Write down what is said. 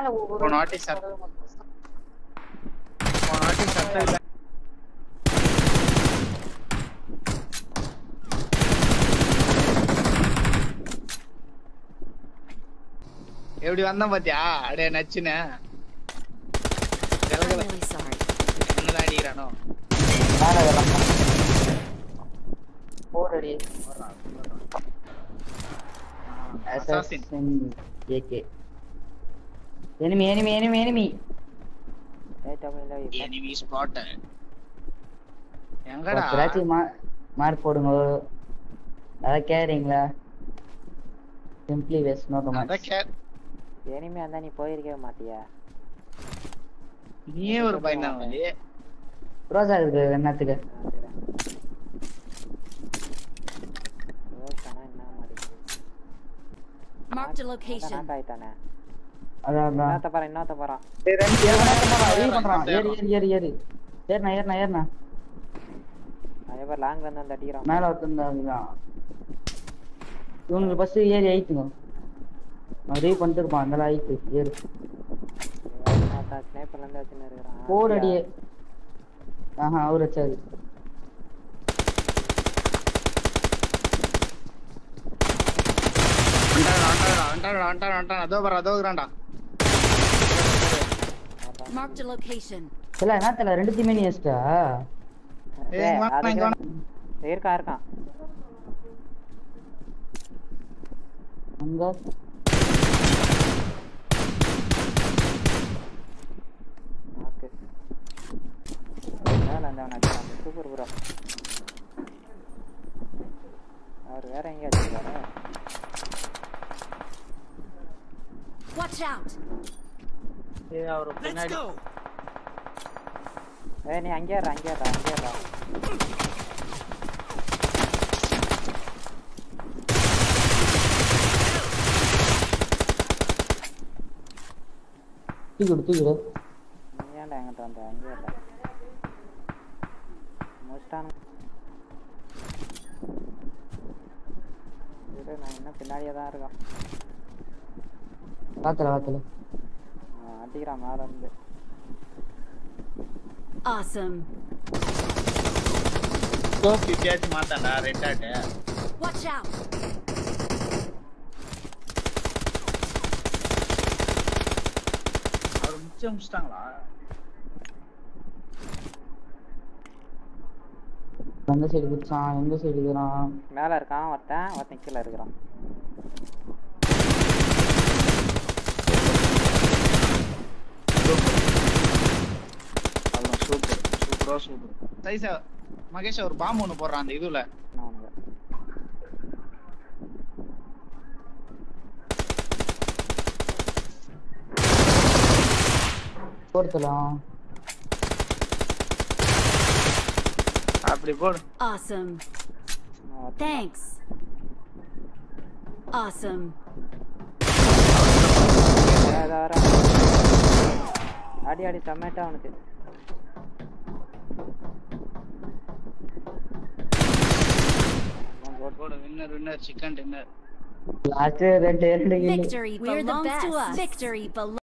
மேல ஒரு போன வாட்டி சத் போன வாட்டி சத்தம் இல்ல எப்படி வந்தேன் பாத்தியா அடே நச்சுன I'm really sorry. என்னதான் அடிக்கிறானோ மேல வரலாம் போர் அடி Assassin. AK enemy enemy enemy enemy enemy spotted எங்கடா ஒருத்தராச்சும் மா மார்க் போடுங்க அதான் கேறீங்களா சிம்பிளி வேஸ்ட் நோ அத கமெண்ட் கே இனிமே அந்த நீ போயிருக்கவே மாட்டியா நீயே ஒரு பையன் வந்து ரோசா இருக்கு என்னத்துக்கு ரோஸ் ஆனா என்ன மாதிரி Marked a location. நாட் ஆயிட்டானே அதான் அதான் இன்னொருத்த பாரு இன்னொருத்த போறான் ஏறி பண்றான் ஏறி ஏறி ஏறி ஏறி ஏறினா ஏறினா ஏறினா அதே மாதிரி லாங்ல இருந்து வந்து அடிக்கிறான் மேல ஒருத்தந்தான் இவனுக்கு ஃபர்ஸ்ட் ஏறி ஐத்துங்க நான் ரீவ் பண்ணிட்டு இருப்பான் அதெல்லாம் ஐத்து ஏறு ஸ்னேப்பர்ல இருந்து வச்சுன்னு இருக்கிறான் போடு அடியே ஆஹா அவர் வச்சாரு வந்துட்டான் வந்துட்டான் வந்துட்டான் அதோ பாரு அதோ இருக்கிறான்டா Marked a location. இல்ல என்ன தெரியல ரெண்டுத்தையுமே நீ வச்சிட்டா ஏய், இங்க வாடா, இங்க வாடா. இருக்கான் இருக்கான் அங்க ஓகே மேல அந்த அவன் அடிக்கிறான் சூப்பர் ப்ரோ அவர் வேற எங்க அடிக்கிறாரு Watch out. ஏய், அவரு பின்னாடி ஏய் நீ அங்கே இருடா அங்கே இருடா அங்கே இருடா தூக்கிடு தூக்கிடு நீ ஏன்டா என்கிட்ட வந்த அங்கே இருடா முடிச்சிட்டானு இரு நான் இன்னும் பின்னாடியே தான் இருக்கேன் வாத்தல வாத்தல அவன் அடிக்கிறான் மேல இருந்து Awesome. ஸ்கோப் இப்பயாச்சும் மாத்தாண்டா ரெட் ஆட்டு Watch out. அவர் முடிச்சு முடிச்சிட்டாங்களா எந்த சைடு குச்சான் எந்த சைடு இருக்கிறான் மேல இருக்கான் ஒருத்தன் ஒருத்தன் கீழே இருக்கிறான் அவ்வளோ சூப்பர் சூப்பரா சூப்பர் சைஸா மகேஷ் ஒரு பாம்பு ஒன்று போடுறான் அந்த இதுல நான் உனக்கு போடுத்தலாம் அப்படி போடு Awesome. இன்னும் ஒருத்தன் Thanks. Awesome. வேற வேற அடி அடி டொமேட்டோ அவனுக்கு அவன் போட்டு போடு winner winner chicken dinner last ரெண்டு ரெண்டு கில்லு Victory belongs to us. Victory belongs